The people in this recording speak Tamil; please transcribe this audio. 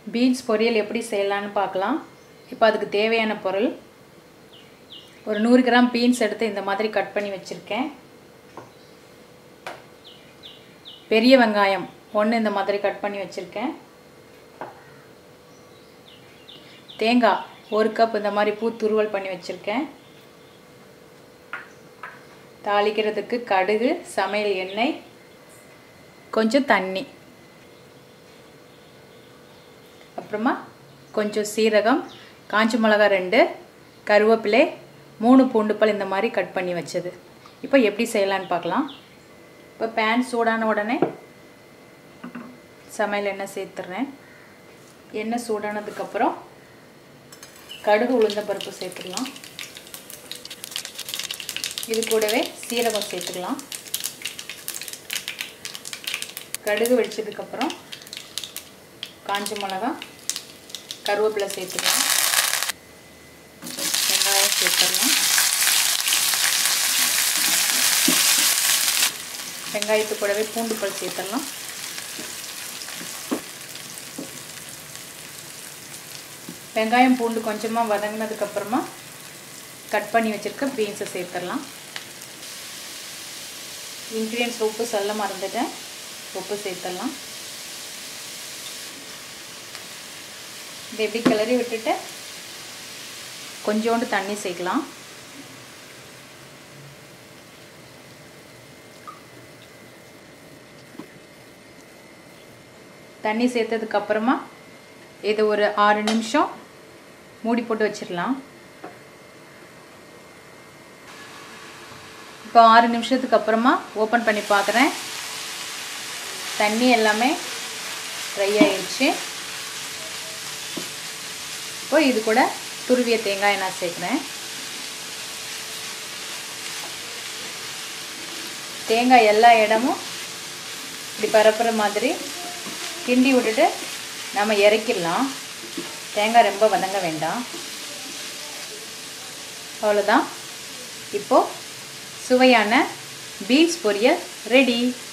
பீன்ஸ் பொரியல் எப்படி செய்யலான்னு பார்க்கலாம் இப்போ அதுக்கு தேவையான பொருள் ஒரு நூறு கிராம் பீன்ஸ் எடுத்து இந்த மாதிரி கட் பண்ணி வச்சுருக்கேன் பெரிய வெங்காயம் ஒன்று இந்த மாதிரி கட் பண்ணி வச்சுருக்கேன் தேங்காய் ஒரு கப் இந்த மாதிரி பூ துருவல் பண்ணி வச்சுருக்கேன் தாளிக்கிறதுக்கு கடுகு சமையல் எண்ணெய் கொஞ்சம் தண்ணி அப்புறமா கொஞ்சம் சீரகம் காஞ்ச மிளகா ரெண்டு கருவேப்பிலை மூணு பூண்டு பல் இந்த மாதிரி கட் பண்ணி வச்சது இப்போ எப்படி செய்யலான்னு பார்க்கலாம் இப்போ பேன் சூடான உடனே சமையல் எண்ணெய் சேர்த்துட்றேன் எண்ணெய் சூடானதுக்கப்புறம் கடுகு உளுந்த பருப்பு சேர்த்துக்கலாம் இது கூடவே சீரகம் சேர்த்துக்கலாம் கடுகு வெடிச்சதுக்கப்புறம் காஞ்ச மிளகா கருவேப்பிலை சேர்த்துக்கலாம் வெங்காயம் சேர்த்துடலாம் வெங்காயத்து கூடவே பூண்டு பல் சேர்த்துடலாம் வெங்காயம் பூண்டு கொஞ்சமாக வதங்கினதுக்கப்புறமா கட் பண்ணி வச்சுருக்க பீன்ஸை சேர்த்துடலாம் இன்க்ரீடியன்ஸ் உப்பு சொல்ல மறந்துட்டேன் உப்பு சேர்த்துடலாம் இது எப்படி கிளறி விட்டுட்டு கொஞ்சோண்டு தண்ணி சேர்க்கலாம் தண்ணி சேர்த்ததுக்கப்புறமா இது ஒரு ஆறு நிமிஷம் மூடி போட்டு வச்சிடலாம் இப்போ ஆறு நிமிஷத்துக்கு அப்புறமா ஓப்பன் பண்ணி பார்க்குறேன் தண்ணி எல்லாமே ட்ரை ஆயிடுச்சு இப்போ இது கூட துருவிய தேங்காயை நான் சேர்க்குறேன் தேங்காய் எல்லா இடமும் இப்படி பரப்புற மாதிரி கிண்டி விட்டுட்டு நம்ம இறக்கிடலாம் தேங்காய் ரொம்ப வதங்க வேண்டாம் அவ்வளோதான் இப்போது சுவையான பீன்ஸ் பொரியல் ரெடி